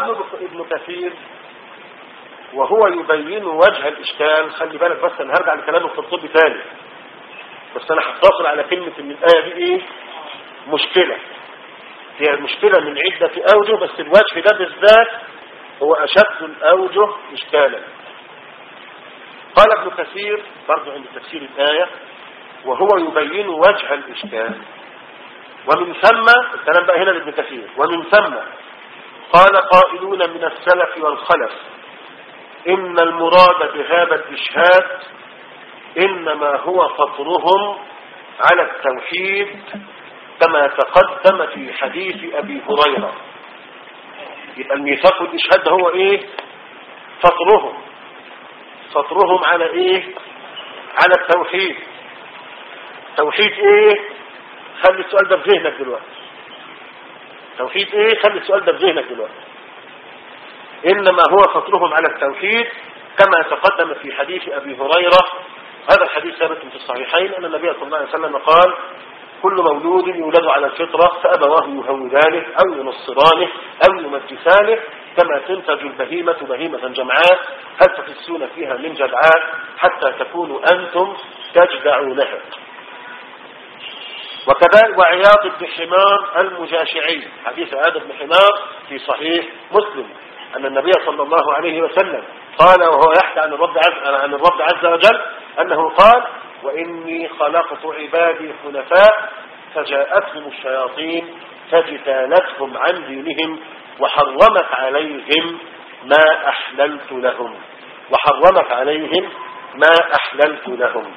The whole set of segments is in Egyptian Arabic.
قال ابن كثير وهو يبين وجه الإشكال خلي بالك بس أنا هرجع لكلامه في الطب تاني بس أنا هتصل على كلمة إن الآية دي إيه مشكلة هي المشكلة من عدة أوجه بس الوجه ده بالذات هو أشد الأوجه إشكالا قال ابن كثير برضو عند تفسير الآية وهو يبين وجه الإشكال ومن ثم الكلام بقى هنا لابن كثير ومن ثم قال قائلون من السلف والخلف إن المراد بهذا الإشهاد إنما هو فطرهم على التوحيد كما تقدم في حديث أبي هريرة يبقى الميثاق والإشهاد هو إيه فطرهم فطرهم على إيه على التوحيد توحيد إيه خلي السؤال ده في ذهنك دلوقتي توحيد إيه خلي السؤال ده في ذهنك دلوقتي إنما هو فطرهم على التوحيد كما تقدم في حديث أبي هريرة هذا الحديث ثابت في الصحيحين أن النبي صلى الله عليه وسلم قال كل مولود يولد على الفطرة فأبواه يهودانه أو ينصرانه أو يمجسانه كما تنتج البهيمة بهيمة جمعاء هل تحسون فيها من جدعاء حتى تكونوا أنتم تجدعونها وكذلك وعياض بن حمار المجاشعي حديث عياض بن حمار في صحيح مسلم أن النبي صلى الله عليه وسلم قال وهو يحكي عن الرب عز, عن الرب عز وجل أنه قال وإني خلقت عبادي حنفاء فجاءتهم الشياطين فاجتالتهم عن دينهم وحرمت عليهم ما أحللت لهم وحرمت عليهم ما أحللت لهم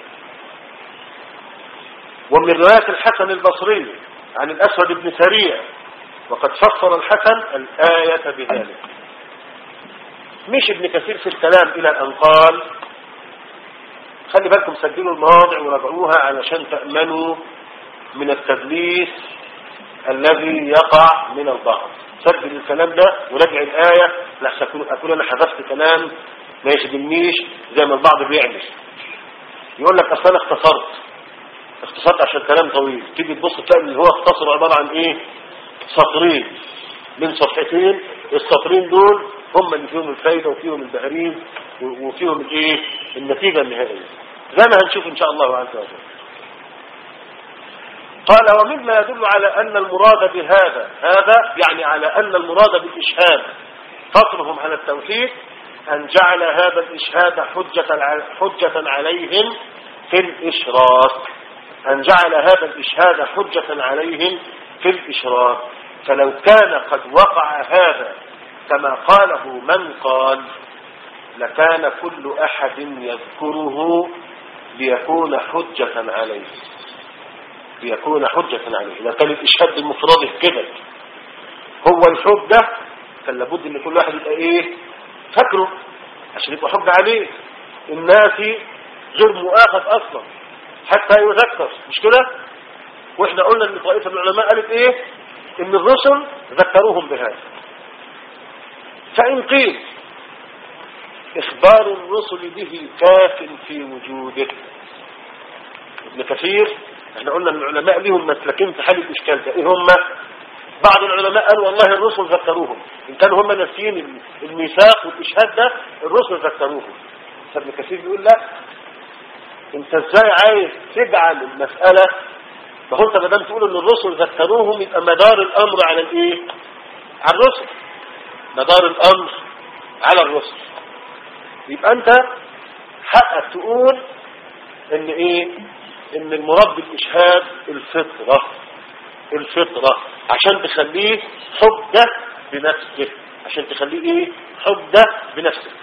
ومن رواية الحسن البصري عن الأسود بن سريع وقد فسر الحسن الآية بذلك مش ابن كثير في الكلام إلى أن قال خلي بالكم سجلوا المواضع وراجعوها علشان تأمنوا من التدليس الذي يقع من البعض سجل الكلام ده وراجع الآية لا أكون أنا حذفت كلام ما يخدمنيش زي ما البعض بيعمل يقول لك أصلا اختصرت اختصرت عشان كلام طويل تيجي تبص تلاقي اللي هو اختصر عبارة عن ايه سطرين من صفحتين السطرين دول هم اللي فيهم الفايدة وفيهم البهرين وفيهم الايه النتيجة النهائية زي ما هنشوف ان شاء الله عز وجل قال ومما يدل على ان المراد بهذا هذا يعني على ان المراد بالاشهاد فطرهم على التوحيد ان جعل هذا الاشهاد حجة, حجة عليهم في الاشراك ان جعل هذا الاشهاد حجة عليهم في الاشراك فلو كان قد وقع هذا كما قاله من قال لكان كل أحد يذكره ليكون حجة عليه ليكون حجة عليه إذا كان الإشهاد المفرد كده هو الحجة كان لابد ان كل واحد يبقى ايه فاكره عشان يبقى حجة عليه الناس غير مؤاخذ اصلا حتى يذكر مش كده واحنا قلنا ان طائفة من العلماء قالت ايه ان الرسل ذكروهم بهذا فإن قيل إخبار الرسل به كاف في وجوده ابن كثير احنا قلنا ان العلماء لهم مسلكين في حال الإشكال ده ايه هم بعض العلماء قالوا والله الرسل ذكروهم ان كانوا هم ناسيين الميثاق والإشهاد ده الرسل ذكروهم فابن كثير بيقول لا انت ازاي عايز تجعل المسألة ما هو انت ما دام تقول ان الرسل ذكروهم يبقى مدار الامر على الايه على الرسل مدار الامر على الرسل يبقى انت حقك تقول ان ايه ان المراد بالاشهاد الفطرة الفطرة عشان تخليه حجة بنفسه عشان تخليه ايه حجة بنفسه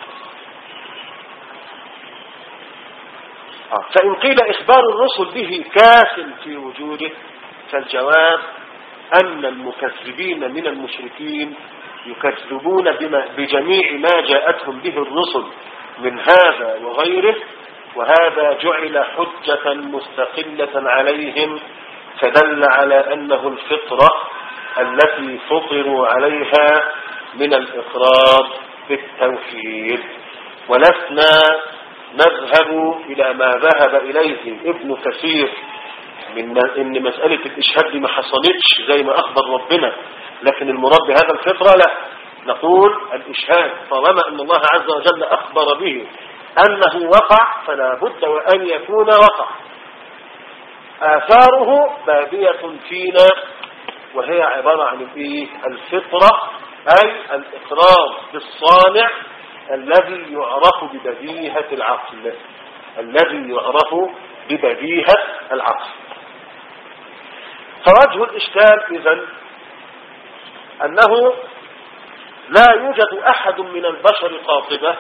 آه. فإن قيل إخبار الرسل به كاف في وجوده فالجواب أن المكذبين من المشركين يكذبون بما بجميع ما جاءتهم به الرسل من هذا وغيره وهذا جعل حجة مستقلة عليهم فدل على أنه الفطرة التي فطروا عليها من الإقرار بالتوحيد ولسنا نذهب إلى ما ذهب إليه ابن كثير من ان مسألة الإشهاد دي ما حصلتش زي ما أخبر ربنا لكن المراد بهذا الفطرة لا نقول الإشهاد طالما أن الله عز وجل أخبر به أنه وقع فلا بد وأن يكون وقع آثاره بادية فينا وهي عبارة عن الإيه؟ الفطرة أي الإقرار بالصانع الذي يعرف ببديهة العقل الذي يعرف ببديهة العقل فوجه الإشكال إذن أنه لا يوجد أحد من البشر قاطبة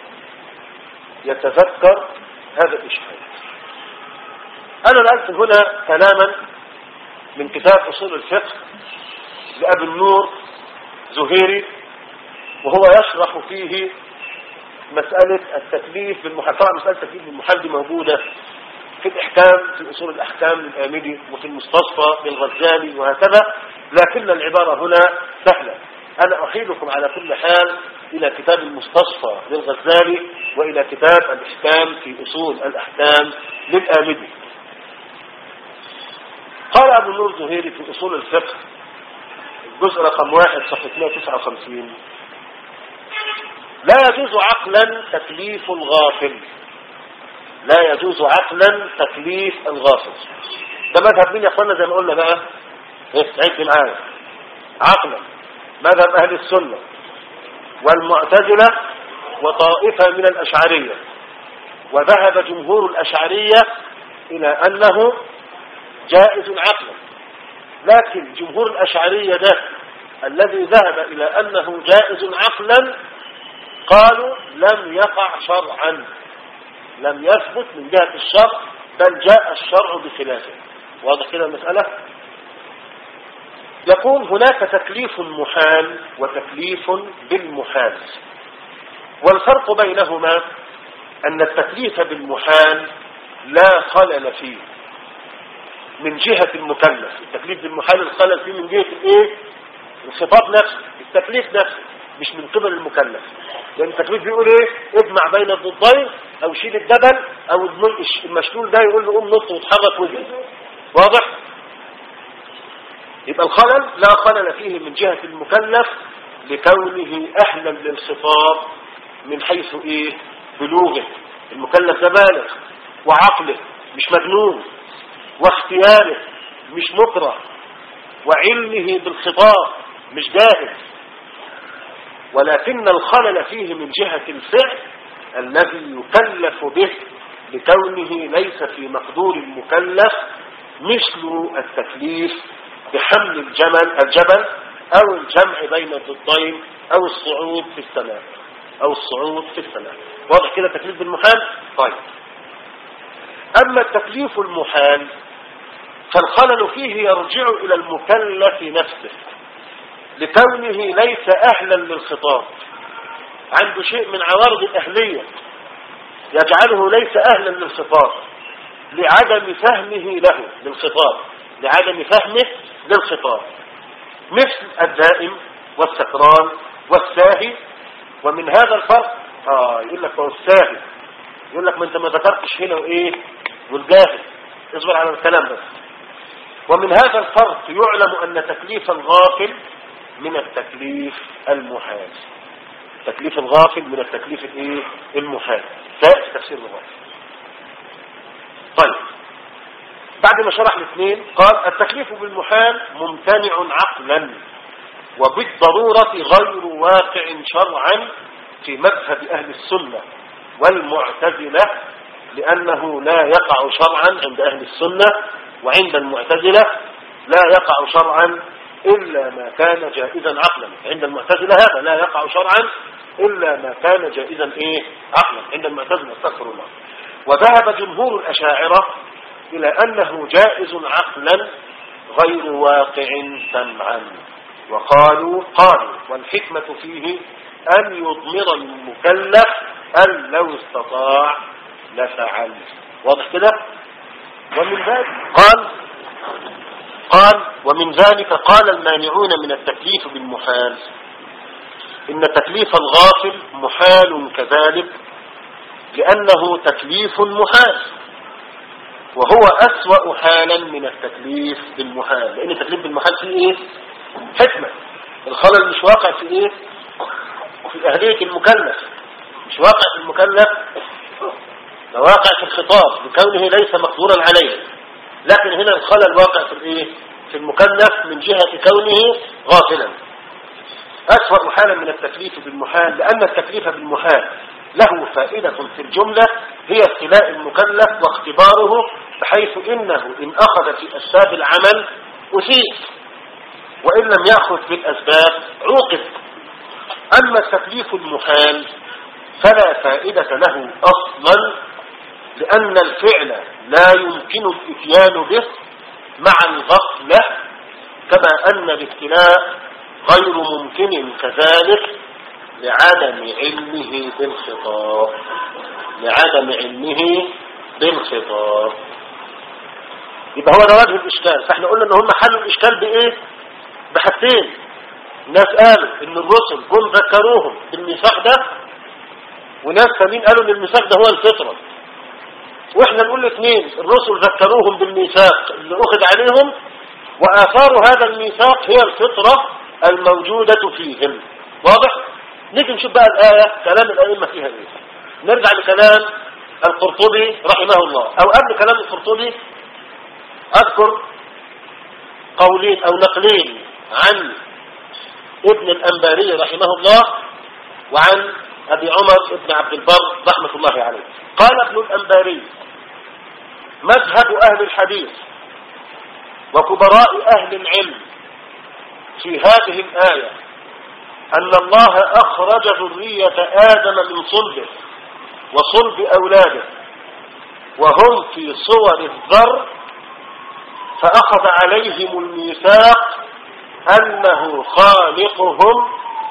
يتذكر هذا الإشكال أنا نقلت هنا كلاما من كتاب أصول الفقه لأبي النور زهيري وهو يشرح فيه مسألة التكليف بالمحال طبعا مسألة التكليف بالمحال دي موجودة في الإحكام في أصول الأحكام للآمدي وفي المستصفى للغزالي وهكذا لكن العبارة هنا سهلة أنا أحيلكم على كل حال إلى كتاب المستصفى للغزالي وإلى كتاب الإحكام في أصول الأحكام للآمدي قال أبو النور زهيري في أصول الفقه الجزء رقم واحد صفحة 159 لا يجوز عقلا تكليف الغافل لا يجوز عقلا تكليف الغافل ده مذهب مين يا اخوانا زي ما قلنا بقى ايه عد معايا عقلا مذهب اهل السنة والمعتزلة وطائفة من الاشعرية وذهب جمهور الاشعرية الى انه جائز عقلا لكن جمهور الاشعرية ده الذي ذهب الى انه جائز عقلا قالوا لم يقع شرعا لم يثبت من جهة الشرع بل جاء الشرع بخلافه واضح كده المسألة يقول هناك تكليف محال وتكليف بالمحال والفرق بينهما أن التكليف بالمحال لا خلل فيه من جهة المكلف التكليف بالمحال الخلل فيه من جهة الايه الخطاب نفسه التكليف نفسه مش من قبل المكلف لان التكليف بيقول ايه اجمع بين الضدين او شيل الجبل او المشلول ده يقول له قوم نط وتحرك وجهي واضح يبقى الخلل لا خلل فيه من جهة المكلف لكونه اهلا للخطاب من حيث ايه بلوغه المكلف ده بالغ وعقله مش مجنون واختياره مش مكره وعلمه بالخطاب مش جاهل ولكن الخلل فيه من جهة الفعل الذي يكلف به لكونه ليس في مقدور المكلف مثل التكليف بحمل الجمل الجبل او الجمع بين الضدين او الصعود في السماء او الصعود في السماء واضح كده تكليف بالمحال طيب اما التكليف المحال فالخلل فيه يرجع الى المكلف نفسه لكونه ليس اهلا للخطاب عنده شيء من عوارض الاهلية يجعله ليس اهلا للخطاب لعدم فهمه له للخطاب لعدم فهمه للخطاب مثل الدائم والسكران والساهي ومن هذا الفرق اه يقول لك هو الساهي يقول لك ما انت ما ذكرتش هنا وايه والجاهل اصبر على الكلام بس ومن هذا الفرق يعلم ان تكليف الغافل من التكليف المحال تكليف الغافل من التكليف الايه المحال ده تفسير الغافل طيب بعد ما شرح الاثنين قال التكليف بالمحال ممتنع عقلا وبالضرورة غير واقع شرعا في مذهب أهل السنة والمعتزلة لأنه لا يقع شرعا عند أهل السنة وعند المعتزلة لا يقع شرعا إلا ما كان جائزا عقلا عند المعتزلة هذا لا يقع شرعا إلا ما كان جائزا إيه عقلا عند المعتزلة استغفر الله وذهب جمهور الأشاعرة إلى أنه جائز عقلا غير واقع سمعا وقالوا قالوا والحكمة فيه أن يضمر المكلف أن لو استطاع لفعل واضح كده ومن ذلك قال قال ومن ذلك قال المانعون من التكليف بالمحال إن تكليف الغافل محال كذلك لأنه تكليف محال وهو أسوأ حالا من التكليف بالمحال لأن التكليف بالمحال فيه إيه؟ حكمة الخلل مش واقع في إيه؟ في أهلية المكلف مش واقع في المكلف ده واقع في الخطاب لكونه ليس مقدورا عليه لكن هنا الخلل واقع في الايه في المكلف من جهة كونه غافلا أسوأ حالا من التكليف بالمحال لأن التكليف بالمحال له فائدة في الجملة هي ابتلاء المكلف واختباره بحيث إنه إن أخذ في أسباب العمل أثيب وإن لم يأخذ في الأسباب عوقب أما التكليف المحال فلا فائدة له أصلا لأن الفعل لا يمكن الاتيان به مع الغفلة كما أن الابتلاء غير ممكن كذلك لعدم علمه بالخطاب لعدم علمه بالخطاب يبقى هو ده وجه الإشكال فاحنا قلنا ان هم حلوا الإشكال بإيه بحاجتين الناس قالوا ان الرسل جم ذكروهم بالميثاق ده وناس ثانيين قالوا ان الميثاق ده هو الفطرة واحنا نقول الاثنين الرسل ذكروهم بالميثاق اللي اخذ عليهم واثار هذا الميثاق هي الفطرة الموجودة فيهم واضح نيجي نشوف بقى الآية كلام الأئمة فيها ايه نرجع لكلام القرطبي رحمه الله او قبل كلام القرطبي اذكر قولين او نقلين عن ابن الأنباري رحمه الله وعن أبي عمر ابن عبد البر رحمة الله عليه قال ابن الأنباري مذهب أهل الحديث وكبراء أهل العلم في هذه الآية أن الله أخرج ذرية آدم من صلبه وصلب أولاده وهم في صور الذر فأخذ عليهم الميثاق أنه خالقهم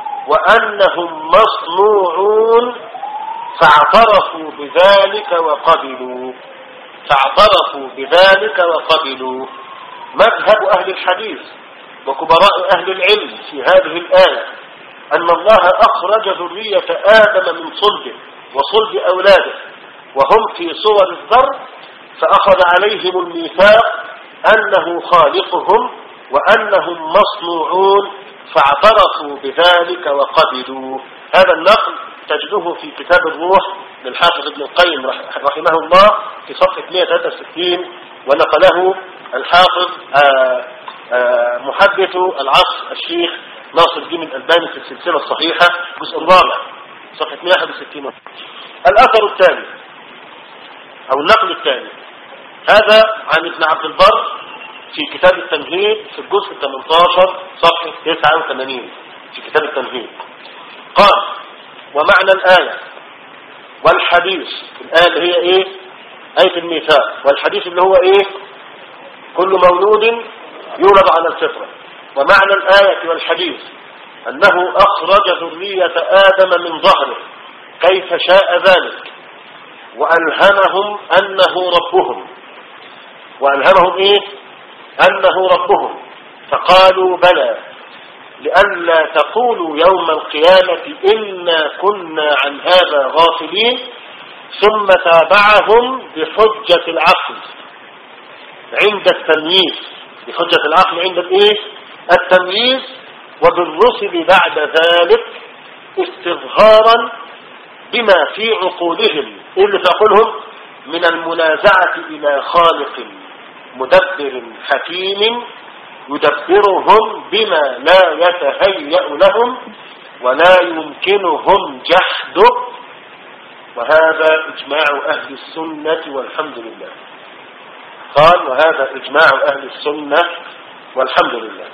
وأنهم مصنوعون فاعترفوا بذلك وقبلوا فاعترفوا بذلك وقبلوا مذهب أهل الحديث وكبراء أهل العلم في هذه الآية أن الله أخرج ذرية آدم من صلبه وصلب أولاده وهم في صور الذر فأخذ عليهم الميثاق أنه خالقهم وأنهم مصنوعون فاعترفوا بذلك وقبلوا هذا النقل تجده في كتاب الروح للحافظ ابن القيم رحمه الله في صفحة 163 ونقله الحافظ آآ آآ محدث العصر الشيخ ناصر الدين الألباني في السلسلة الصحيحة الجزء الرابع صفحة 161 الأثر الثاني أو النقل الثاني هذا عن ابن عبد البر في كتاب التمهيد في الجزء 18 صفحة 89 في كتاب التمهيد قال ومعنى الآية والحديث الآية اللي هي ايه آية الميثاق والحديث اللي هو ايه كل مولود يولد على الفطرة ومعنى الآية والحديث أنه أخرج ذرية آدم من ظهره كيف شاء ذلك وألهمهم أنه ربهم وألهمهم إيه أنه ربهم فقالوا بلى لئلا تقولوا يوم القيامة إنا كنا عن هذا غافلين ثم تابعهم بحجة العقل عند التمييز بحجة العقل عند الايه التمييز وبالرسل بعد ذلك استظهارا بما في عقولهم ايه اللي في عقولهم من المنازعة الى خالق مدبر حكيم يدبرهم بما لا يتهيأ لهم ولا يمكنهم جحده وهذا إجماع أهل السنة والحمد لله قال وهذا إجماع أهل السنة والحمد لله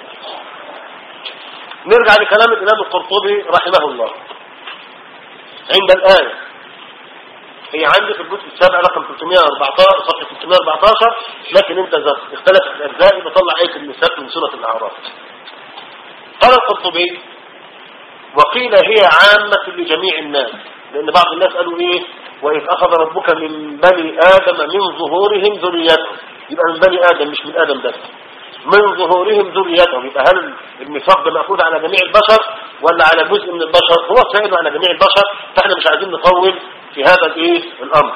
نرجع لكلام الإمام القرطبي رحمه الله عند الآية هي عندي في الجزء السابع رقم 314 صفحة 314 لكن انت اذا اختلفت الأجزاء بطلع آية الميثاق من سورة الأعراف قال القرطبي وقيل هي عامة لجميع الناس لأن بعض الناس قالوا إيه وإذ أخذ ربك من بني آدم من ظهورهم ذريتهم يبقى من بني آدم مش من آدم بس من ظهورهم ذريتهم يبقى هل الميثاق ده مأخوذ على جميع البشر ولا على جزء من البشر هو سائد على جميع البشر فاحنا مش عايزين نطول في هذا الايه الامر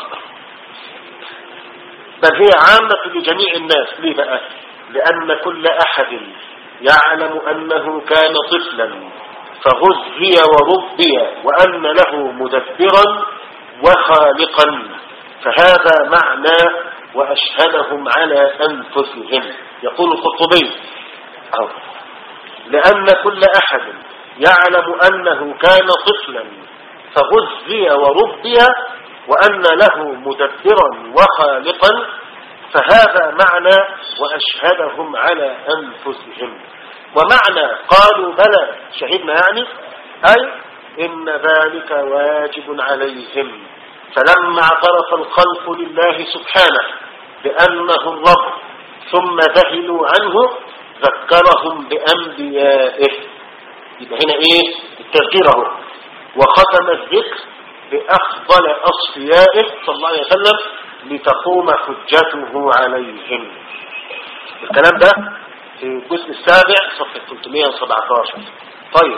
بل هي عامة لجميع الناس ليه بقى لأن كل أحد يعلم أنه كان طفلا فغذي وربي وأن له مدبرا وخالقا فهذا معنى وأشهدهم على أنفسهم يقول القرطبي لأن كل أحد يعلم أنه كان طفلا فغذي وربي وأن له مدبرا وخالقا فهذا معنى وأشهدهم على أنفسهم ومعنى قالوا بلى شهدنا يعني أي إن ذلك واجب عليهم فلما اعترف الخلق لله سبحانه بأنه الرب ثم ذهلوا عنه ذكرهم بأنبيائه يبقى هنا ايه التذكير اهو وختم الذكر بأفضل أصفيائه صلى الله عليه وسلم لتقوم حجته عليهم الكلام ده في الجزء السابع صفحة 317 طيب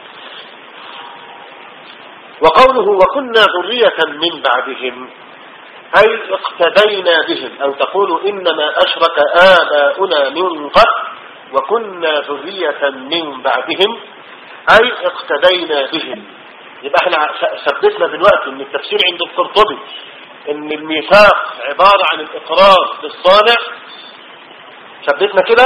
وقوله وكنا ذرية من بعدهم أي اقتدينا بهم أو تقول إنما أشرك آباؤنا من قبل وكنا ذرية من بعدهم أي اقتدينا بهم يبقى احنا ثبتنا دلوقتي ان التفسير عند القرطبي ان الميثاق عبارة عن الاقرار بالصانع ثبتنا كده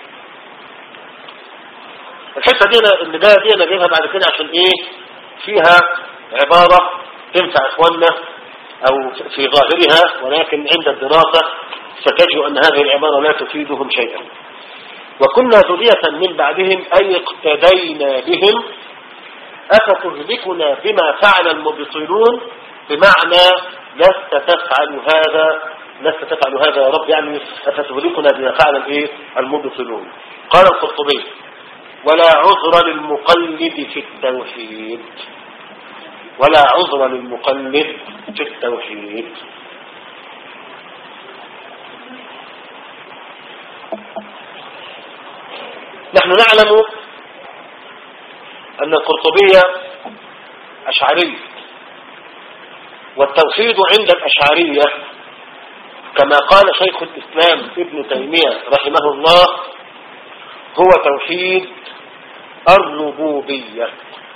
الحته دي أنا اللي جايه دي انا جايبها بعد كده عشان ايه فيها عبارة تنفع اخواننا او في ظاهرها ولكن عند الدراسة ستجد ان هذه العبارة لا تفيدهم شيئا وكنا ذرية من بعدهم أي اقتدينا بهم أفتهلكنا بما فعل المبطلون بمعنى لست تفعل هذا لست تفعل هذا يا رب يعني أفتهلكنا بما فعل الايه المبطلون قال القرطبي ولا عذر للمقلد في التوحيد ولا عذر للمقلد في التوحيد نحن نعلم أن القرطبية أشعري والتوحيد عند الأشعرية كما قال شيخ الإسلام ابن تيمية رحمه الله هو توحيد الربوبية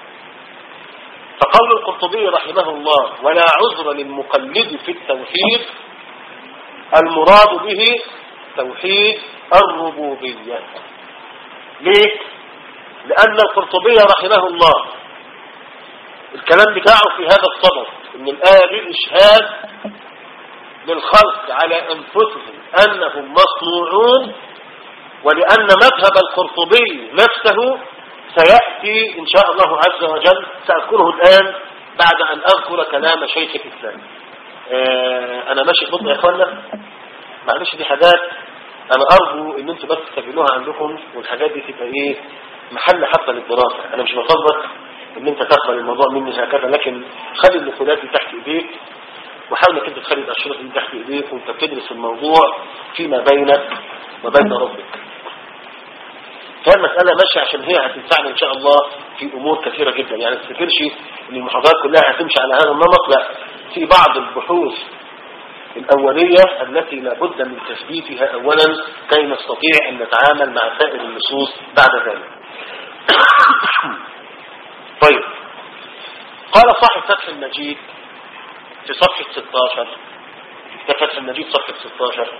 فقول القرطبي رحمه الله ولا عذر للمقلد في التوحيد المراد به توحيد الربوبية ليه لأن القرطبي رحمه الله الكلام بتاعه في هذا الصدد ان الآية دي إشهاد للخلق على أنفسهم أنهم مصنوعون ولأن مذهب القرطبي نفسه سيأتي إن شاء الله عز وجل سأذكره الآن بعد أن أذكر كلام شيخ الإسلام آه أنا ماشي بطء يا أخوانا معلش دي حاجات أنا أرجو إن أنتم بس تسجلوها عندكم والحاجات دي تبقى إيه محل حتى للدراسة أنا مش بطلبك إن أنت تقبل الموضوع مني هكذا لكن خلي النقولات دي تحت إيديك وحاول انك انت تخلي الاشرطه دي تحت ايديك وانت بتدرس الموضوع فيما بينك وبين ربك كان مسألة ماشية عشان هي هتنفعنا ان شاء الله في امور كثيرة جدا يعني ما تفتكرش ان المحاضرات كلها هتمشي على هذا النمط لا في بعض البحوث الأولية التي لابد من تثبيتها أولا كي نستطيع أن نتعامل مع سائر النصوص بعد ذلك طيب قال صاحب فتح المجيد في صفحة 16 ده فتح المجيد صفحة 16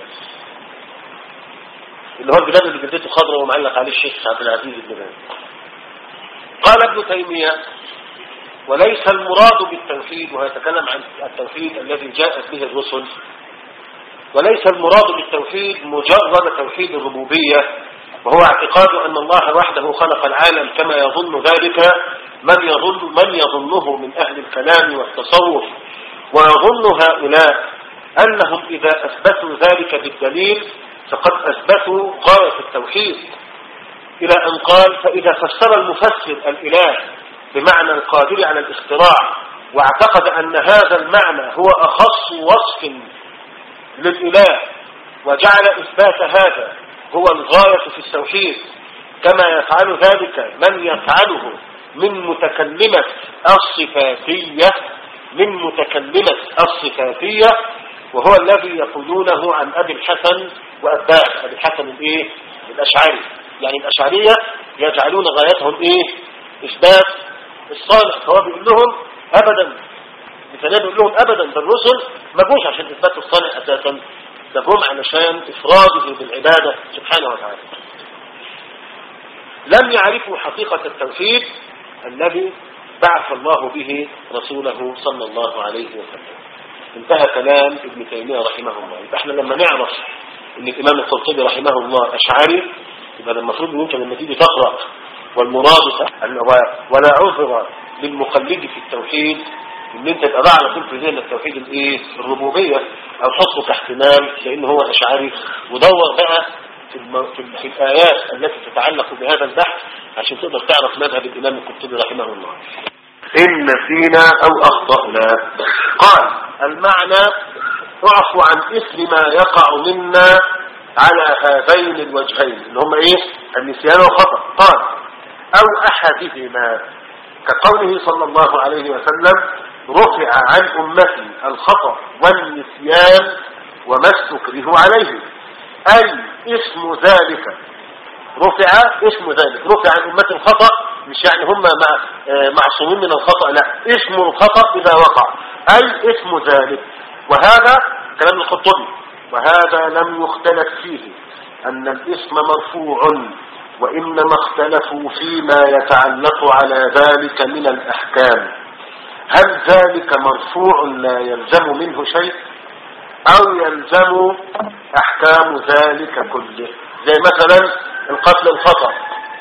اللي هو البلاد اللي جلدته خضراء ومعلق عليه الشيخ عبد العزيز بن باز قال ابن تيمية وليس المراد بالتوحيد ويتكلم عن التوحيد الذي جاءت به الرسل وليس المراد بالتوحيد مجرد توحيد الربوبية وهو اعتقاد أن الله وحده خلق العالم كما يظن ذلك من يظن من يظنه من أهل الكلام والتصوف ويظن هؤلاء أنهم إذا أثبتوا ذلك بالدليل فقد أثبتوا غاية التوحيد إلى أن قال فإذا فسر المفسر الإله بمعنى القادر على الاختراع واعتقد أن هذا المعنى هو أخص وصف للإله وجعل إثبات هذا هو الغاية في التوحيد كما يفعل ذلك من يفعله من متكلمة الصفاتية من متكلمة الصفاتية وهو الذي يقولونه عن أبي الحسن وأتباع أبي الحسن الإيه؟ الأشعري يعني الأشعرية يجعلون غايتهم إيه إثبات الصانع فهو بيقول لهم أبدا مثلا بيقول لهم أبدا ده الرسل ما جوش عشان إثبات الصانع أساسا ده جم علشان إفراده بالعبادة سبحانه وتعالى لم يعرفوا حقيقة التوحيد الذي بعث الله به رسوله صلى الله عليه وسلم انتهى كلام ابن تيمية رحمه الله يبقى احنا لما نعرف ان الامام القرطبي رحمه الله اشعري يبقى ده المفروض ان انت لما تيجي تقرا والمراد أن ولا عذر للمقلد في التوحيد ان انت تبقى على طول في ذهن التوحيد الايه الربوبيه او حطه كاحتمال لان هو اشعري ودور بقى في, الم... في, ال... في الايات التي تتعلق بهذا البحث عشان تقدر تعرف مذهب الامام القرطبي رحمه الله إن نسينا أو أخطأنا قال المعنى اعفو عن إثم ما يقع منا على هذين الوجهين اللي هم إيه النسيان والخطأ قال أو أحدهما كقوله صلى الله عليه وسلم رفع عن أمتي الخطأ والنسيان وما استكره عليه أي اسم ذلك رفع اسم ذلك رفع عن أمتي الخطأ مش يعني هم مع معصومين من الخطأ لا اسم الخطأ إذا وقع أي اسم ذلك وهذا كلام الخطبي وهذا لم يختلف فيه أن الاسم مرفوع وإنما اختلفوا فيما يتعلق على ذلك من الأحكام هل ذلك مرفوع لا يلزم منه شيء أو يلزم أحكام ذلك كله زي مثلا القتل الخطأ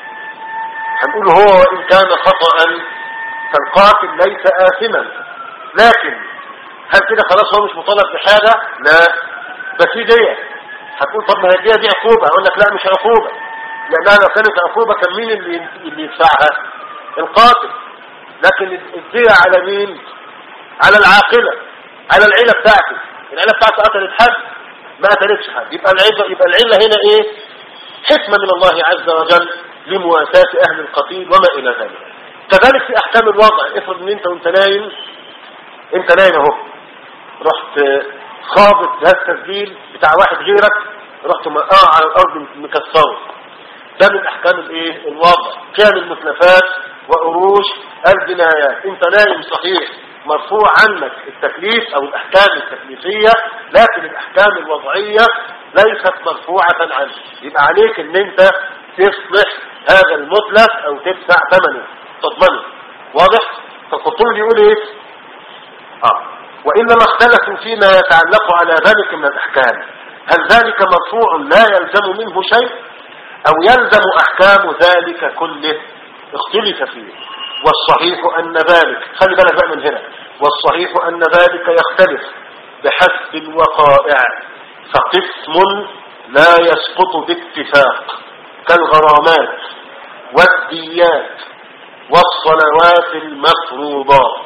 هنقول هو وإن كان خطأ فالقاتل ليس آثما لكن هل كده خلاص هو مش مطالب بحاجة لا بس في دية هتقول طب ما هي الدية دي عقوبة اقول لك لا مش عقوبة لانها لو كانت عقوبة كان مين اللي اللي يدفعها القاتل لكن الدية على مين على العاقلة على العيلة بتاعته العيلة بتاعته قتلت حد ما قتلتش حد يبقى العيلة يبقى العيلة هنا ايه حكمة من الله عز وجل لمواساة اهل القتيل وما الى ذلك كذلك في احكام الوضع افرض ان انت وانت نايم انت نايم اهو رحت خابط جهاز تسجيل بتاع واحد غيرك رحت مقاه على الارض مكسره ده من احكام الايه الوضع كان المتلفات وقروش الجنايات انت نايم صحيح مرفوع عنك التكليف او الاحكام التكليفية لكن الاحكام الوضعية ليست مرفوعة عنك يبقى عليك ان انت تصلح هذا المتلف او تدفع ثمنه تضمنه واضح فالخطوب يقول ايه اه وانما اختلفوا فيما يتعلق على ذلك من الاحكام هل ذلك مرفوع لا يلزم منه شيء او يلزم احكام ذلك كله اختلف فيه والصحيح ان ذلك خلي بالك بقى من هنا والصحيح ان ذلك يختلف بحسب الوقائع فقسم لا يسقط باتفاق كالغرامات والديات والصلوات المفروضات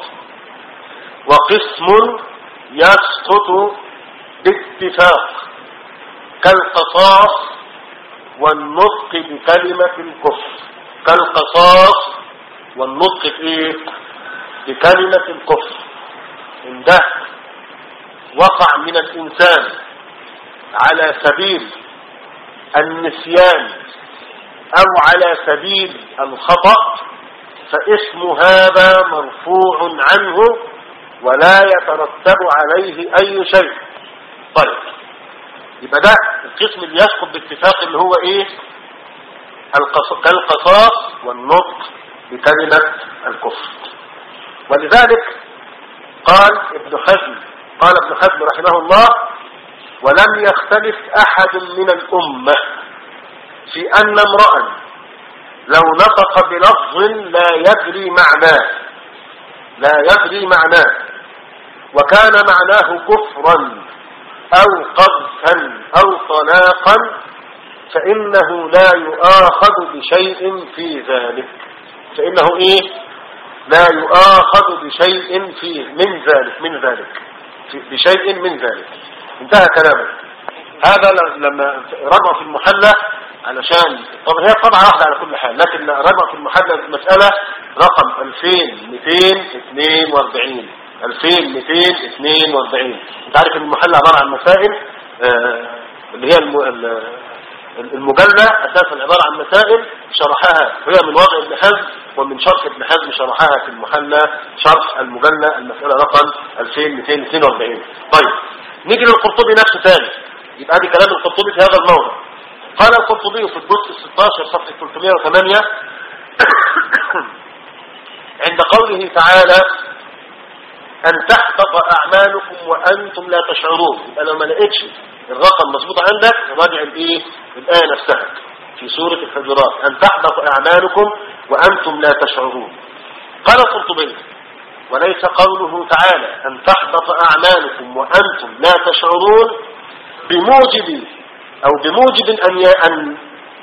وقسم يسقط باتفاق كالقصاص والنطق بكلمة الكفر كالقصاص والنطق بايه بكلمة الكفر ان ده وقع من الانسان على سبيل النسيان او على سبيل الخطأ فاسم هذا مرفوع عنه ولا يترتب عليه اي شيء طيب يبقى ده القسم اللي يسقط باتفاق اللي هو ايه كالقصاص والنطق بكلمة الكفر ولذلك قال ابن حزم قال ابن حزم رحمه الله ولم يختلف احد من الامة في ان امرأ لو نطق بلفظ لا يدري معناه لا يدري معناه وكان معناه كفرا او قذفا او طلاقا فانه لا يؤاخذ بشيء في ذلك فانه ايه لا يؤاخذ بشيء في من ذلك من ذلك بشيء من ذلك انتهى كلامه هذا لما رجع في المحلة علشان طب هي طبعا واحدة على كل حال لكن رجع في المحلة المسألة رقم 2242 2242 انت عارف ان المحلة عبارة عن مسائل آه اللي هي الم... المجلة اساسا عبارة عن مسائل شرحها وهي من وضع ابن حزم ومن شرح ابن حزم شرحها في المحلى شرح المجلى المسألة رقم 2242 طيب نيجي للقرطبي نفسه ثاني يبقى دي كلام القرطبي في هذا الموضوع قال القرطبي في الجزء 16 صفحة 308 عند قوله تعالى أن تحبط أعمالكم وأنتم لا تشعرون يبقى لو ما لقيتش الرقم مظبوط عندك راجع الإيه الآية نفسها في سورة الحجرات أن تحبط أعمالكم وأنتم لا تشعرون قال القرطبي وليس قوله تعالى أن تحبط أعمالكم وأنتم لا تشعرون بموجب أو بموجب أن ي... أن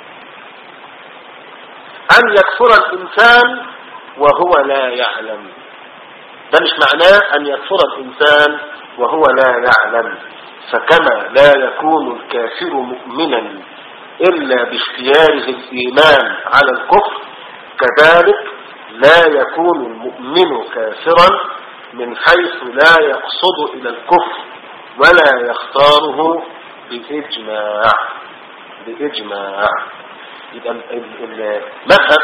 أن يكفر الإنسان وهو لا يعلم ده مش معناه أن يكفر الإنسان وهو لا يعلم فكما لا يكون الكافر مؤمنا إلا باختياره الإيمان على الكفر كذلك لا يكون المؤمن كافرا من حيث لا يقصد إلى الكفر ولا يختاره بإجماع بإجماع يبقى المذهب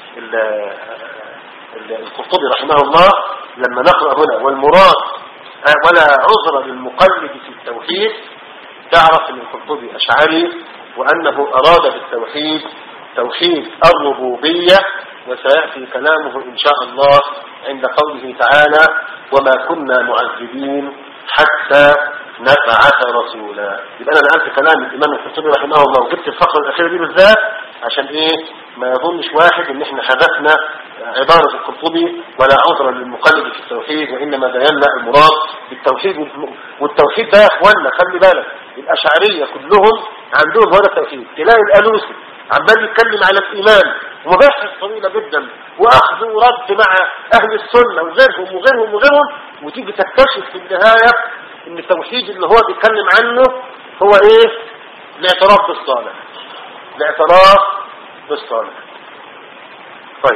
القرطبي رحمه الله لما نقرأ هنا والمراد ولا عذر للمقلد في التوحيد تعرف ان القرطبي أشعري وأنه أراد بالتوحيد توحيد الربوبية وسيأتي كلامه إن شاء الله عند قوله تعالى وما كنا معذبين حتى نبعث رسولا يبقى انا نقلت كلام الامام القرطبي رحمه الله وجبت الفقره الاخيره دي بالذات عشان ايه ما يظنش واحد ان احنا حذفنا عباره القرطبي ولا عذرا للمقلد في التوحيد وانما بينا المراد بالتوحيد والتوحيد ده يا اخوانا خلي بالك الاشعريه كلهم عندهم هذا التوحيد تلاقي الالوسي عمال يتكلم على الايمان ومباحث طويله جدا واخذ ورد مع اهل السنه وغيرهم وغيرهم وغيرهم وتيجي تكتشف في النهايه ان التوحيد اللي هو بيتكلم عنه هو ايه الاعتراف بالصالح الاعتراف بالصالح طيب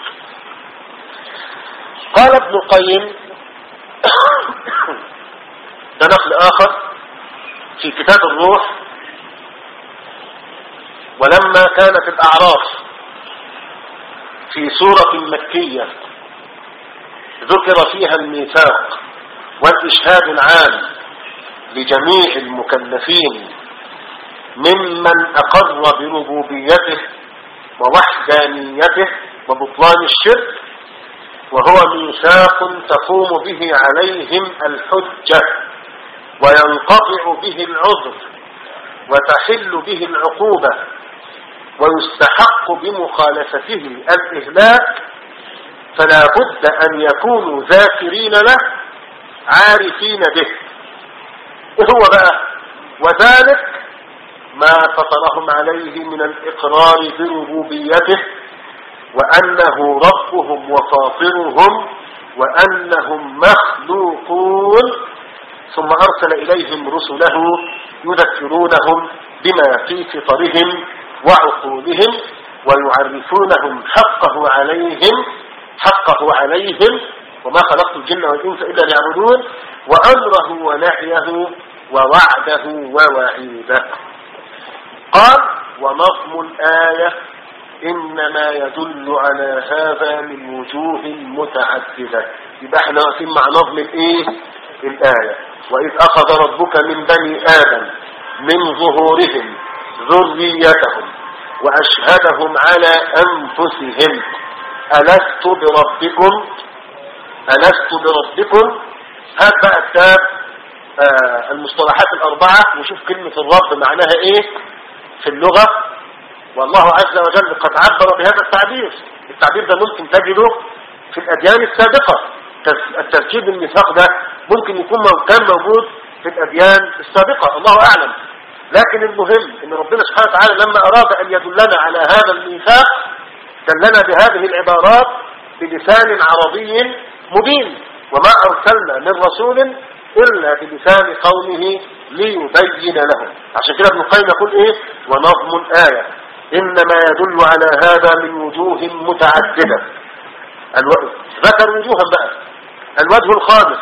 قال ابن القيم ده نقل اخر في كتاب الروح ولما كانت الاعراف في سورة مكية ذكر فيها الميثاق والإشهاد العام لجميع المكلفين ممن أقر بربوبيته ووحدانيته وبطلان الشرك وهو ميثاق تقوم به عليهم الحجة وينقطع به العذر وتحل به العقوبة ويستحق بمخالفته الإهلاك فلا بد أن يكونوا ذاكرين له عارفين به وهو بقى وذلك ما فطرهم عليه من الإقرار بربوبيته وأنه ربهم وفاطرهم وأنهم مخلوقون ثم أرسل إليهم رسله يذكرونهم بما في فطرهم وعقولهم ويعرفونهم حقه عليهم حقه عليهم وما خلقت الجن والإنس إلا ليعبدون وأمره ونحيه ووعده ووعيده قال ونظم الآية إنما يدل على هذا من وجوه متعددة يبقى احنا واقفين مع نظم الايه الآية وإذ أخذ ربك من بني آدم من ظهورهم ذريتهم وأشهدهم على أنفسهم ألست بربكم ألست بربكم هات بقى كتاب آه المصطلحات الأربعة وشوف كلمة الرب معناها إيه في اللغة والله عز وجل قد عبر بهذا التعبير التعبير ده ممكن تجده في الأديان السابقة التركيب الميثاق ده ممكن يكون كان موجود في الأديان السابقة الله أعلم لكن المهم ان ربنا سبحانه وتعالى لما اراد ان يدلنا على هذا الميثاق دلنا بهذه العبارات بلسان عربي مبين وما ارسلنا من رسول الا بلسان قومه ليبين لهم عشان كده ابن القيم يقول ايه ونظم الايه انما يدل على هذا من وجوه متعدده الو... ذكر وجوها بقى الوجه الخامس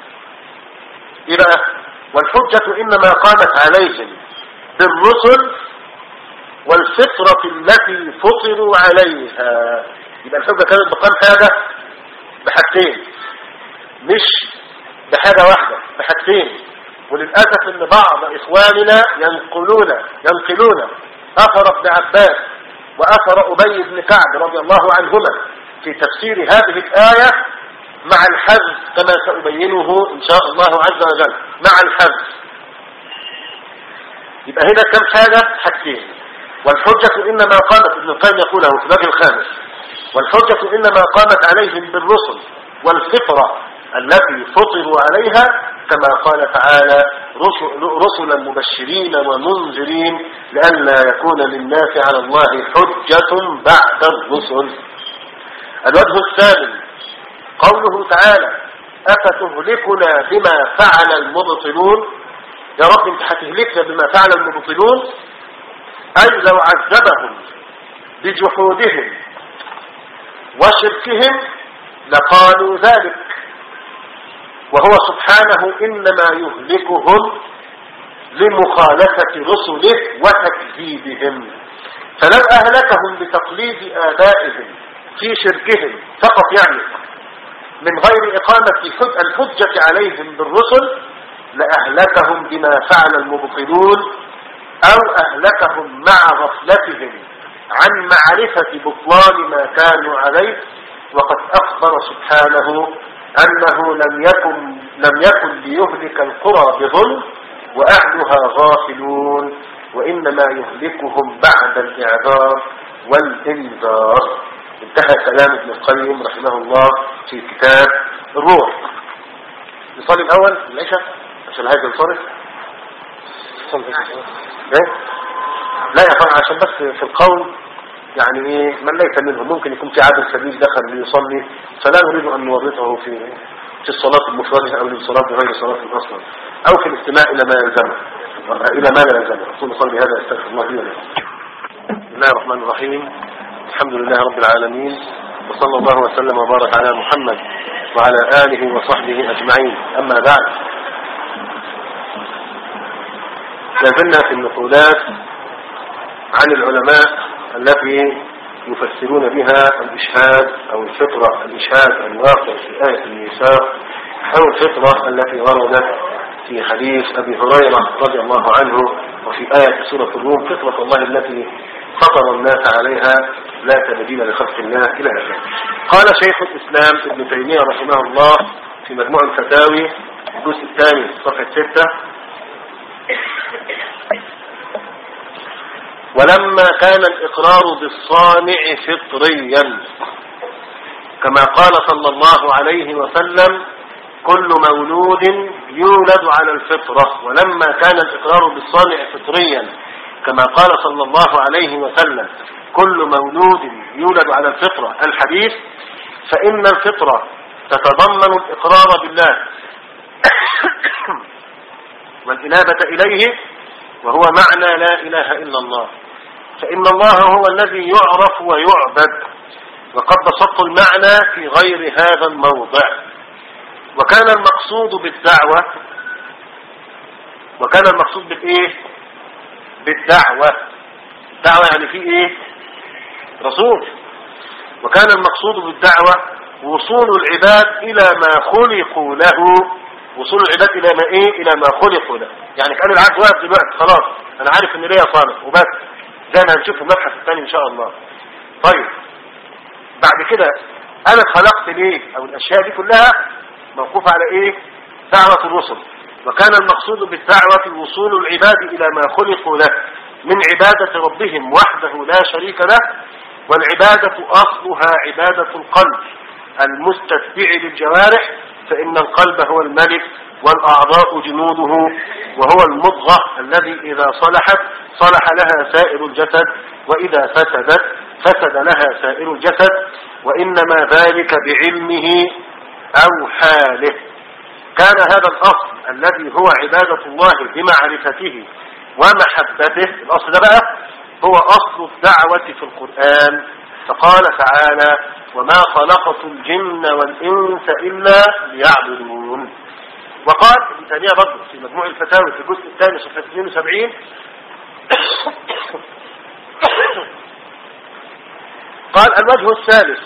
ايه بقى والحجه انما قامت عليهم بالرسل والفطرة التي فطروا عليها يبقى الحجة كانت بقام حاجة بحاجتين مش بحاجة واحدة بحاجتين وللأسف ان بعض إخواننا ينقلون ينقلون أثر ابن عباس وأثر أبي بن كعب رضي الله عنهما في تفسير هذه الآية مع الحذف كما سأبينه إن شاء الله عز وجل مع الحذف يبقى هنا كم حاجة حاجتين والحجة إنما قامت ابن القيم يقوله في الباب الخامس والحجة إنما قامت عليهم بالرسل والفطرة التي فطروا عليها كما قال تعالى رسلا مبشرين ومنذرين لئلا يكون للناس على الله حجة بعد الرسل الوجه الثاني قوله تعالى أفتهلكنا بما فعل المبطلون يا رب انت هتهلكنا بما فعل المبطلون أي لو عذبهم بجحودهم وشركهم لقالوا ذلك وهو سبحانه إنما يهلكهم لمخالفة رسله وتكذيبهم فلو أهلكهم بتقليد آبائهم في شركهم فقط يعني من غير إقامة الحجة عليهم بالرسل لأهلكهم بما فعل المبطلون أو أهلكهم مع غفلتهم عن معرفة بطلان ما كانوا عليه وقد أخبر سبحانه أنه لم يكن, لم يكن ليهلك القرى بظلم وأهلها غافلون وإنما يهلكهم بعد الإعذار والإنذار انتهى كلام ابن القيم رحمه الله في كتاب الروح نصلي الأول العشاء عشان هذا الصرف ايه لا يا فرع عشان بس في القول يعني ايه من ليس منهم ممكن يكون في عدد سبيل دخل ليصلي فلا نريد ان نورطه في في الصلاة المفردة او للصلاة بغير صلاة اصلا او في الاستماع الى ما يلزمه الى ما لا يلزمه اقول قولي هذا استغفر الله لي ولكم بسم الله الرحمن الرحيم الحمد لله رب العالمين وصلى الله وسلم وبارك على محمد وعلى آله وصحبه أجمعين أما بعد لازلنا في النقولات عن العلماء التي يفسرون بها الإشهاد أو الفطرة الإشهاد الواقع في آية الميثاق أو الفطرة التي وردت في حديث أبي هريرة رضي الله عنه وفي آية سورة الروم فطرة الله التي فطر الناس عليها لا تبديل لخلق الله إلى آخره قال شيخ الإسلام ابن تيمية رحمه الله في مجموع الفتاوي الجزء الثاني صفحة 6 ولما كان الإقرار بالصانع فطريا كما قال صلى الله عليه وسلم كل مولود يولد على الفطرة ولما كان الإقرار بالصانع فطريا كما قال صلى الله عليه وسلم كل مولود يولد على الفطرة الحديث فإن الفطرة تتضمن الإقرار بالله والإنابة إليه وهو معنى لا إله إلا الله فإن الله هو الذي يعرف ويعبد وقد بسطت المعنى في غير هذا الموضع وكان المقصود بالدعوة وكان المقصود بالإيه بالدعوة الدعوة يعني في إيه رسول وكان المقصود بالدعوة وصول العباد إلى ما خلقوا له وصول العباد إلى ما إيه إلى ما خلقوا له يعني كان العبد واقف دلوقتي خلاص أنا عارف إن ليا صالح وبس زي ما هنشوف المبحث الثاني إن شاء الله طيب بعد كده أنا اتخلقت ليه أو الأشياء دي كلها موقوفة على إيه دعوة الرسل وكان المقصود بالدعوة وصول العباد إلى ما خلقوا له من عبادة ربهم وحده لا شريك له والعبادة أصلها عبادة القلب المستتبع للجوارح فإن القلب هو الملك والأعضاء جنوده وهو المضغة الذي إذا صلحت صلح لها سائر الجسد وإذا فسدت فسد لها سائر الجسد وإنما ذلك بعلمه أو حاله كان هذا الأصل الذي هو عبادة الله بمعرفته ومحبته الأصل ده بقى هو أصل الدعوة في القرآن فقال تعالى وما خلقت الجن والإنس إلا ليعبدون وقال ابن تيمية برضه في مجموع الفتاوي في الجزء الثاني صفحة 72 قال الوجه الثالث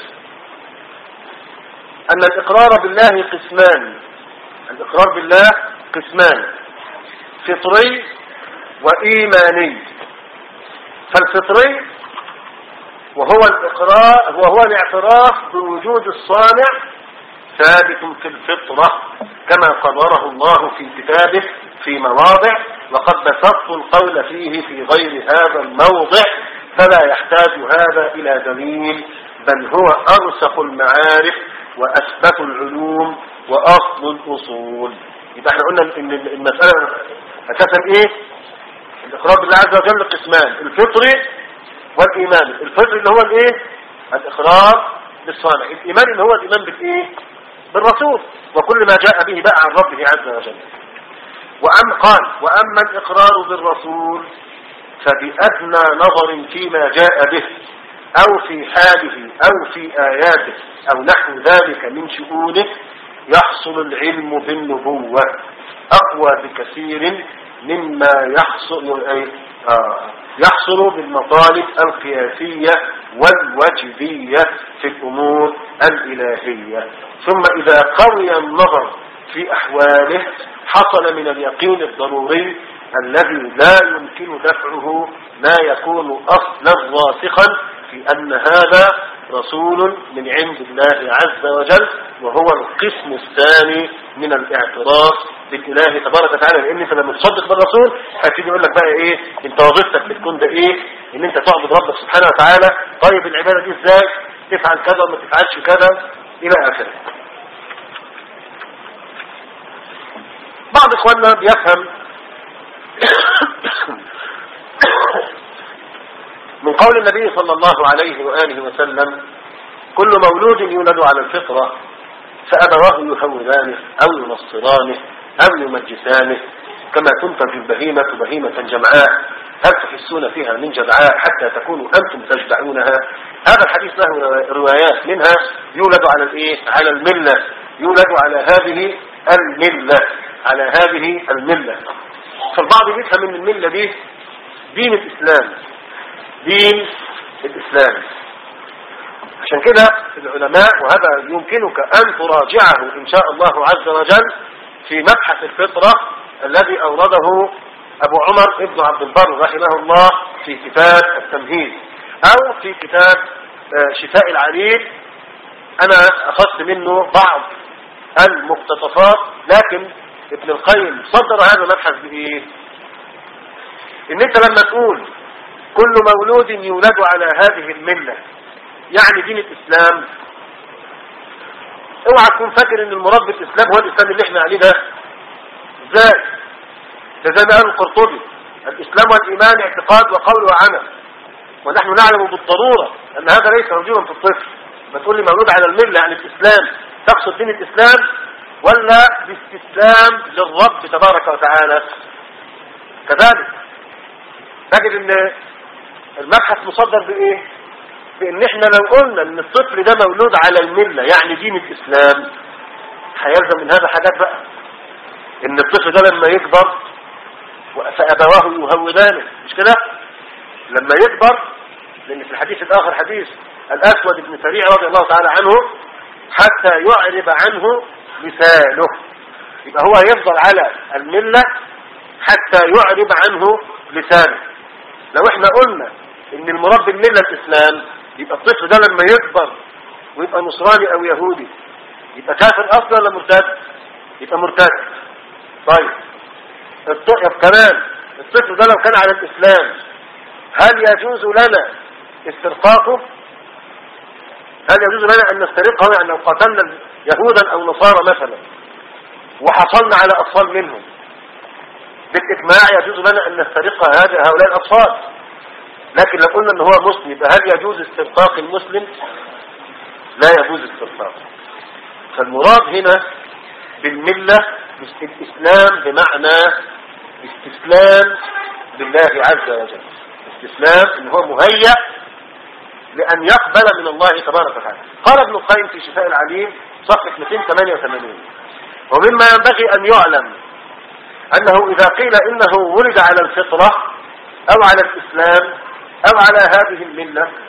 أن الإقرار بالله قسمان الإقرار بالله قسمان فطري وإيماني فالفطري وهو الإقرار وهو الاعتراف بوجود الصانع ثابت في الفطرة كما قرره الله في كتابه في مواضع وقد بسطت القول فيه في غير هذا الموضع فلا يحتاج هذا إلى دليل بل هو أرسخ المعارف وأثبت العلوم وأصل الأصول يبقى احنا قلنا ان المسألة أساسا ايه الإقرار بالله عز وجل قسمان الفطري والإيمان الفطري اللي هو الايه الإقرار بالصانع الإيمان اللي هو الإيمان بالايه بالرسول وكل ما جاء به بقى عن ربه عز وجل وأم قال وأما الإقرار بالرسول فبأدنى نظر فيما جاء به أو في حاله أو في آياته أو نحو ذلك من شؤونه يحصل العلم بالنبوة أقوى بكثير مما يحصل آه يحصل بالمطالب القياسية والوجبية في الأمور الإلهية ثم إذا قوي النظر في أحواله حصل من اليقين الضروري الذي لا يمكن دفعه ما يكون أصلا راسخا في أن هذا رسول من عند الله عز وجل وهو القسم الثاني من الاعتراف بالإله تبارك وتعالى لأن انت لما تصدق بالرسول هتيجي يقول لك بقى ايه انت وظيفتك بتكون ده ايه ان انت تعبد ربك سبحانه وتعالى طيب العبادة دي ازاي تفعل كذا وما تفعلش كذا الى اخره بعض اخواننا بيفهم من قول النبي صلى الله عليه وآله وسلم كل مولود يولد على الفطرة فأبواه يهودانه أو ينصرانه أو يمجسانه كما تنتج البهيمة بهيمة جمعاء هل تحسون فيها من جدعاء حتى تكونوا أنتم تجدعونها هذا الحديث له روايات منها يولد على الايه على الملة يولد على هذه الملة على هذه الملة فالبعض يفهم ان الملة دي دين الإسلام دين الإسلام عشان كده العلماء وهذا يمكنك أن تراجعه إن شاء الله عز وجل في مبحث الفطرة الذي أورده أبو عمر ابن عبد البر رحمه الله في كتاب التمهيد أو في كتاب شفاء العليل أنا أخذت منه بعض المقتطفات لكن ابن القيم صدر هذا المبحث بإيه إن أنت لما تقول كل مولود يولد على هذه الملة يعني دين الإسلام اوعى تكون فاكر ان المراد بالإسلام هو الإسلام اللي احنا عليه ده ازاي ده زي ما قال القرطبي الإسلام والإيمان اعتقاد وقول وعمل ونحن نعلم بالضرورة أن هذا ليس موجودا في الطفل ما تقول لي مولود على الملة يعني الإسلام تقصد دين الإسلام ولا باستسلام للرب تبارك وتعالى كذلك نجد ان المبحث مصدر بايه بان احنا لو قلنا ان الطفل ده مولود على الملة يعني دين الاسلام هيلزم من هذا حاجات بقى ان الطفل ده لما يكبر فابواه يهودانه مش كده لما يكبر لان في الحديث الاخر حديث الاسود بن سريع رضي الله تعالى عنه حتى يعرب عنه لسانه يبقى هو يفضل على الملة حتى يعرب عنه لسانه لو احنا قلنا ان المراد بالملة الاسلام يبقى الطفل ده لما يكبر ويبقى نصراني او يهودي يبقى كافر اصلا ولا مرتد يبقى مرتد طيب الطفل كمان الطفل ده لو كان على الاسلام هل يجوز لنا استرقاقه هل يجوز لنا ان نسترقه يعني لو قتلنا يهودا او نصارى مثلا وحصلنا على اطفال منهم بالاجماع يجوز لنا ان نسترق هؤلاء الاطفال لكن لو قلنا ان هو مسلم يبقى هل يجوز استرقاق المسلم لا يجوز استرقاق فالمراد هنا بالملة الاسلام بمعنى استسلام لله عز وجل استسلام ان هو مهيأ لأن يقبل من الله تبارك وتعالى قال ابن القيم في شفاء العليم صفحة 288 ومما ينبغي أن يعلم أنه إذا قيل إنه ولد على الفطرة أو على الإسلام أو على هذه الملة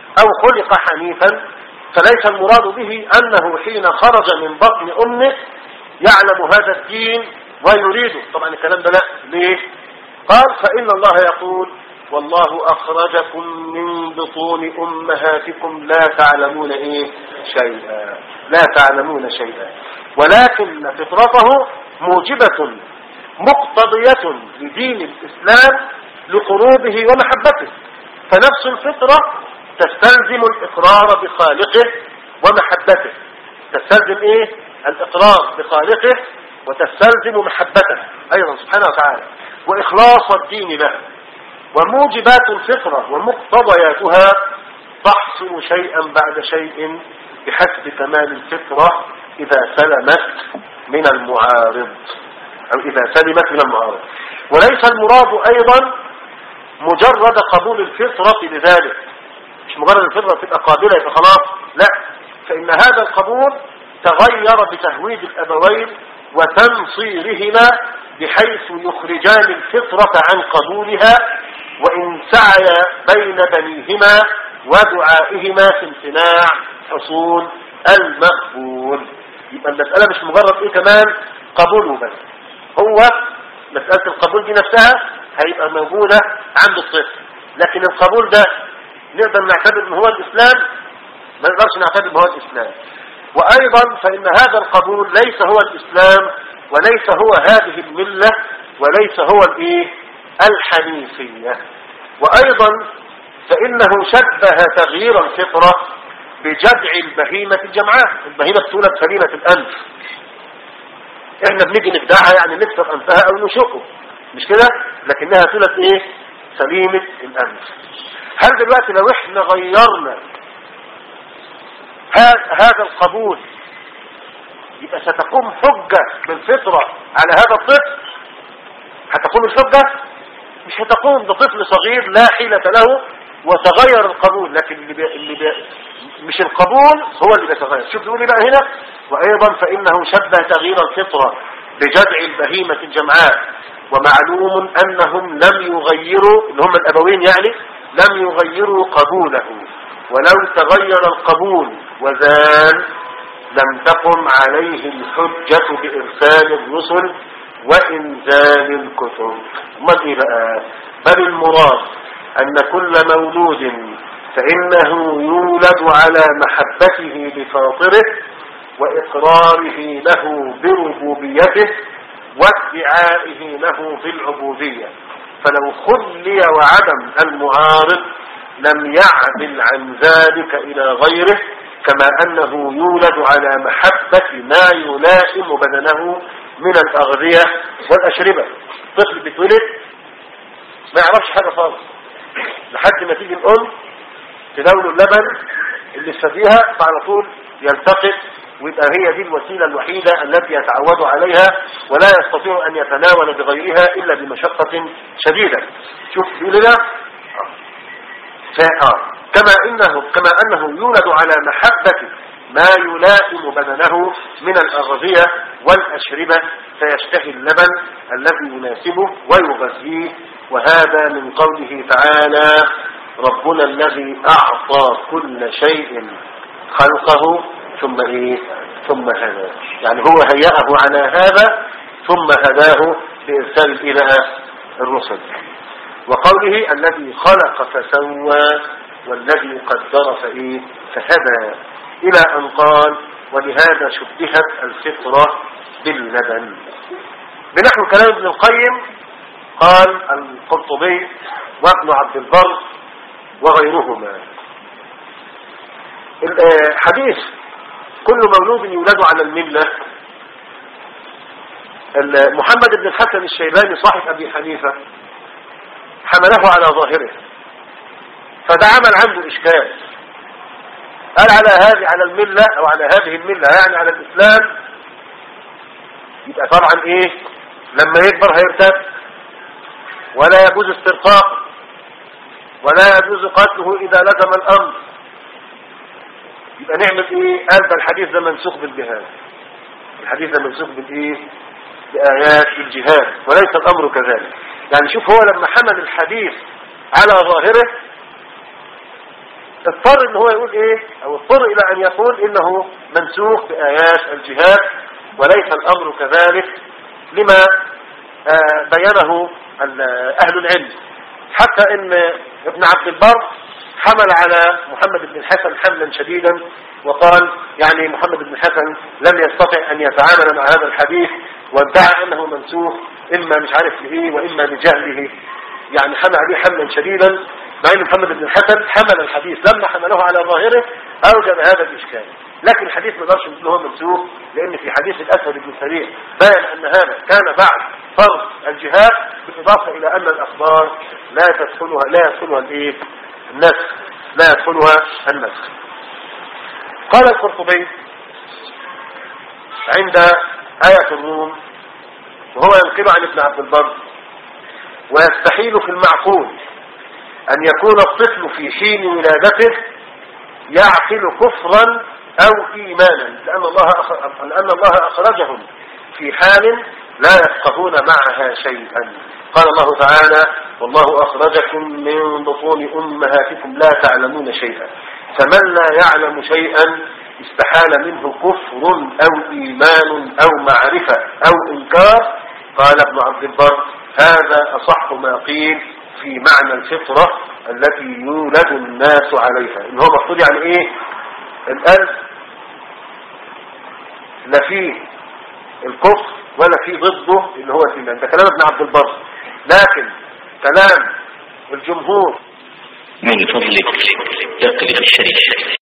أو خلق حنيفا فليس المراد به أنه حين خرج من بطن أمه يعلم هذا الدين ويريده طبعا الكلام ده لا ليه قال فإن الله يقول والله أخرجكم من بطون أمهاتكم لا تعلمون إيه شيئا لا تعلمون شيئا ولكن فطرته موجبة مقتضية لدين الإسلام لقروبه ومحبته فنفس الفطرة تستلزم الإقرار بخالقه ومحبته تستلزم إيه الإقرار بخالقه وتستلزم محبته أيضا سبحانه وتعالى وإخلاص الدين له وموجبات الفطرة ومقتضياتها تحصل شيئا بعد شيء بحسب كمال الفطرة إذا سلمت من المعارض أو إذا سلمت من المعارض وليس المراد أيضا مجرد قبول الفطرة لذلك مش مجرد الفطرة تبقى قابلة يبقى خلاص لا فإن هذا القبول تغير بتهويد الأبوين وتنصيرهما بحيث يخرجان الفطرة عن قبولها وإن سعي بين بنيهما ودعائهما في امتناع حصول المقبول يبقى المسألة مش مجرد ايه كمان قبوله بس هو مسألة القبول دي نفسها هيبقى موجودة عند الطفل لكن القبول ده نقدر نعتبر ان هو الاسلام ما نقدرش نعتبر ان هو الاسلام وايضا فان هذا القبول ليس هو الاسلام وليس هو هذه الملة وليس هو الايه الحنيفية وايضا فانه شبه تغيير الفطرة بجدع البهيمة الجمعاء البهيمة تولد سليمة الانف احنا بنيجي نجدعها يعني نكسر انفها او نشقه مش كده لكنها تولد ايه سليمة الانف هل دلوقتي لو احنا غيرنا هذا القبول يبقى ستقوم حجة بالفطرة على هذا الطفل هتقوم الحجة مش هتقوم بطفل صغير لا حيلة له وتغير القبول لكن اللي بي... اللي بي... مش القبول هو اللي بيتغير شوف بيقول بقى هنا وايضا فانه شبه تغيير الفطرة بجدع البهيمة الجمعاء ومعلوم انهم لم يغيروا اللي هم الابوين يعني لم يغيروا قبوله ولو تغير القبول وزال لم تقم عليه الحجة بإرسال الرسل وإنزال الكتب ما ايه بقى بل المراد أن كل مولود فإنه يولد على محبته لفاطره وإقراره له بربوبيته وادعائه له بالعبودية فلو خلي وعدم المعارض لم يعدل عن ذلك إلى غيره كما أنه يولد على محبة ما يلائم بدنه من الأغذية والأشربة طفل بيتولد ما يعرفش حاجة خالص لحد ما تيجي الأم تناوله اللبن اللي استديها فعلى طول يلتقط ويبقى هي دي الوسيلة الوحيدة التي يتعود عليها ولا يستطيع أن يتناول بغيرها إلا بمشقة شديدة شوف بيقول لنا كما إنه كما أنه يولد على محبة ما يلائم بدنه من الأغذية والأشربة فيشتهي اللبن الذي يناسبه ويغذيه وهذا من قوله تعالى ربنا الذي أعطى كل شيء خلقه ثم إيه ثم هداه يعني هو هيأه على هذا ثم هداه بإرسال إلى الرسل وقوله الذي خلق فسوى والذي قدر فإيه فهدى إلى أن قال ولهذا شبهت الفطرة باللبن بنحو كلام ابن القيم قال القرطبي وابن عبد البر وغيرهما الحديث كل مولود يولد على الملة محمد بن الحسن الشيباني صاحب أبي حنيفة حمله على ظاهره فده عمل عنده إشكال قال على هذه على الملة أو على هذه الملة يعني على الإسلام يبقى طبعا إيه لما يكبر هيرتد ولا يجوز استرقاق ولا يجوز قتله إذا لزم الأمر يبقى نعمل إيه قال ده الحديث ده منسوخ بالجهاد الحديث ده منسوخ بالإيه بآيات الجهاد وليس الأمر كذلك يعني شوف هو لما حمل الحديث على ظاهره اضطر ان هو يقول ايه او اضطر الى ان يقول انه منسوخ بايات الجهاد وليس الامر كذلك لما آه، بينه اهل العلم حتى ان ابن عبد البر حمل على محمد بن الحسن حملا شديدا وقال يعني محمد بن الحسن لم يستطع ان يتعامل مع هذا الحديث وادعى انه منسوخ اما مش عارف لايه واما لجهله يعني حمل عليه حملا شديدا مع ان محمد بن الحسن حمل الحديث لما حمله على ظاهره اوجب هذا الاشكال لكن الحديث ما نقدرش نقول هو منسوخ لان في حديث الاسود بن سريع بين ان هذا كان بعد فرض الجهاد بالاضافه الى ان الاخبار لا تدخلها لا يدخلها الايه النسخ لا يدخلها النسخ قال القرطبي عند آية الروم وهو ينقل عن ابن عبد البر ويستحيل في المعقول أن يكون الطفل في حين ولادته يعقل كفرا أو إيمانا لأن الله, لأن الله أخرجهم في حال لا يفقهون معها شيئا قال الله تعالى والله أخرجكم من بطون أمهاتكم لا تعلمون شيئا فمن لا يعلم شيئا استحال منه كفر أو إيمان أو معرفة أو إنكار قال ابن عبد البر هذا أصح ما قيل في معنى الفطرة التي يولد الناس عليها إن هو مقصود يعني إيه القلب لا فيه الكفر ولا فيه ضده اللي هو الإيمان ده كلام ابن عبد البر لكن كلام الجمهور من فضلك اقلب الشريف